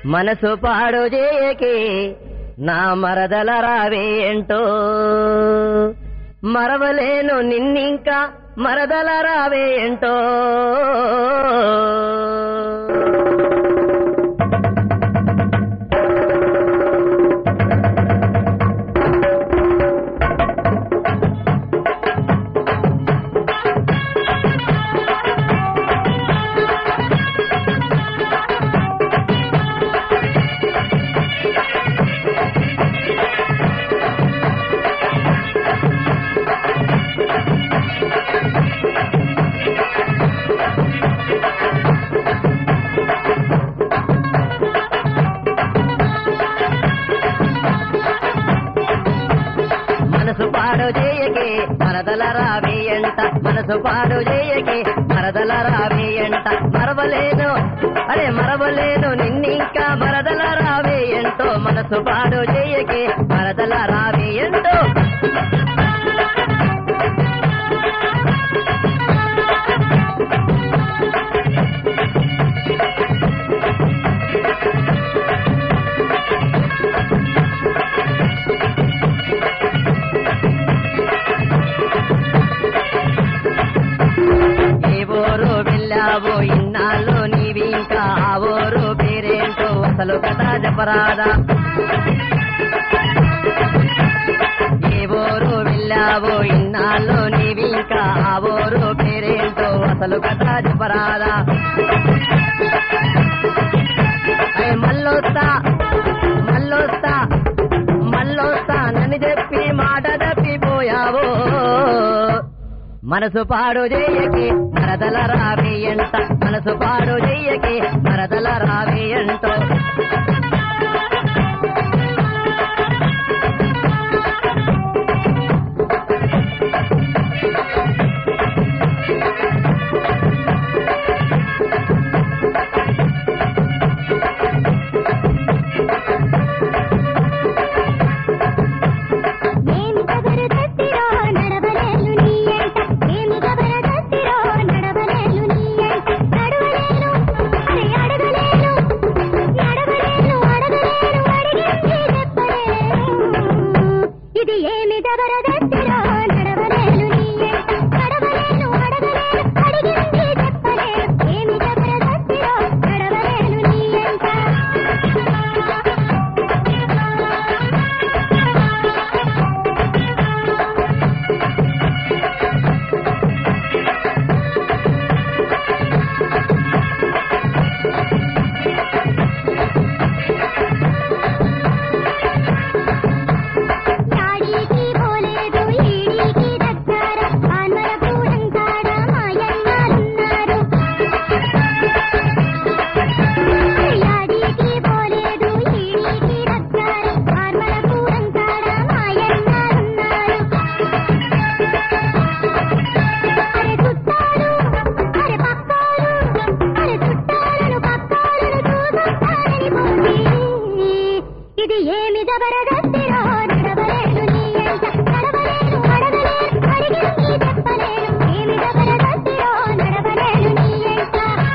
మనసు పాడు చేయకే నా మరదల రావేంటో మరవలేను నిన్నింకా మరదల రావేంటో మనసు పాడు చేయకే మరదల రావేయంట మనసు పాడు చేయకే మరదల రావేయంట మరవలేను అరే మరవలేను నిన్నింకా మరదల రావేయంటో మనసు పాడు చేయకే మరదల రావేయంటో ఏ ఊరు వెళ్ళావో ఇన్నాళ్ళు నీవి ఇంకా ఆ ఊరు పేరేంటో అసలు కథ చెప్పరాదా ఏ ఊరు వెళ్ళావో ఇన్నాళ్ళు నీవి ఇంకా ఆ ఊరు పేరేంటో అసలు కథ చెప్పరాదా అరే మళ్ళొస్తా మళ్ళొస్తా మళ్ళొస్తా నన్ను చెప్పి మాట తప్పిపోయావో మనసు పాడు చెయ్యకి మరదల రావేయంట మనసు పాడు చెయ్యకి మరదల రావేయంటో ఏమి కబరదత్తిరో నడవలేను నీ ఎంట ఏమి కబరదత్తిరో నడవలేను నీ ఎంట నడవలేను అరే అడగలేను నడవలేను అడగలేను అడిగింది చెప్పలేను ఇది ఏమి కబరదత్తిరో నడవలేను నీ ఎంట నడవలేను అడగలేను అడిగింది చెప్పలేను ఏమి కబరదత్తిరో నడవలేను నీ ఎంట యాడికి పోలేదు ఈడికి దగ్గర ఆన్మరకు లంకాడ మాయన్నారున్నారు యాడికి పోలేదు ఈడికి దగ్గర ఆన్మరకు లంకాడ మాయన్నారున్నారు అరే చుట్టాలు అరే పక్కాలు అరే చుట్టాలను పక్కాలను చూసొస్తానని పోయి ఇది ఏమి జబరదస్తిరో నడవలేను నీ ఎంట నడవలేను అడగలేను అడిగింది చెప్పలేను ఏమి జబరదస్తిరో నడవలేను నీ ఎంట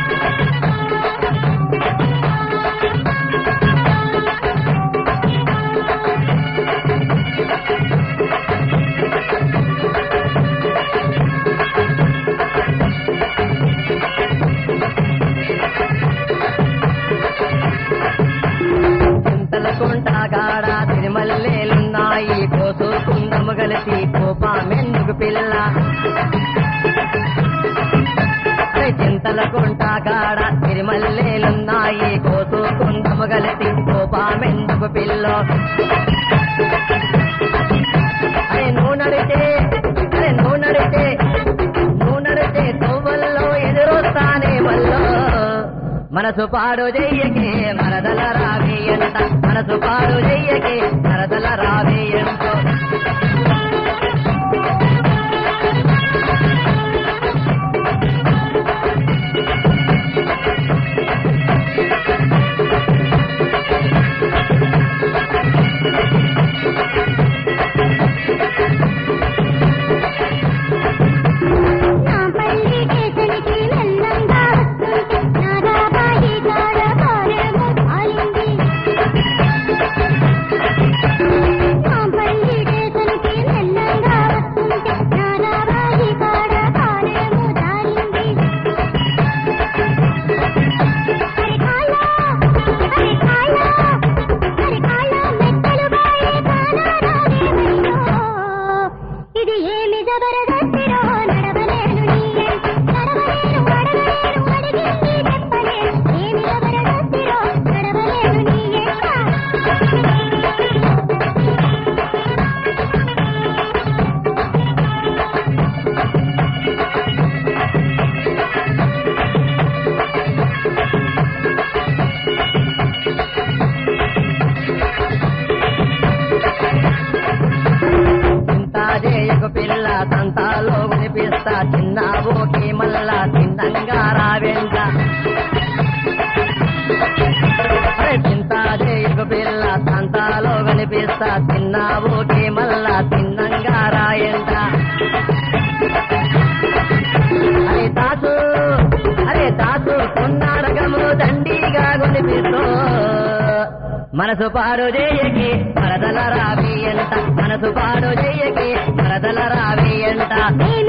చింతల కుంటగాడ తిరుమల్లేలున్నాయి కోసుకుందము కలిసి కోపామెందుకు పిల్ల అరే చింతల కుంటగాడ తిరుమల్లేలున్నాయి కోసుకుందము కలిసి కోపామెందుకు పిల్ల అరే నువ్వు నడితే అరే నువ్వు నడితే నువ్వు నడితే తొవ్వల్లో ఎదురొస్తానే మల్లో మనసు పాడు చెయ్యకే మరదల రావేయంట మనసు పాడు చెయ్యకే మరదల రావేయంటో నా పల్లి కేసరికి మెల్లంగా వస్తుంటే నాగాబాయి కాడ కారేమో కాలింది ఎంత తిన్నావుకే మళ్ళా తిన్నంగా రాయంట అరే తాసు అరే తాసు కొన్నారకము దండిగా కొనిపిస్తూ మనసు పాడు చేయకి మరదల రావి ఎంత మనసు పాడు చేయకి మరదల రావి ఎంత నేను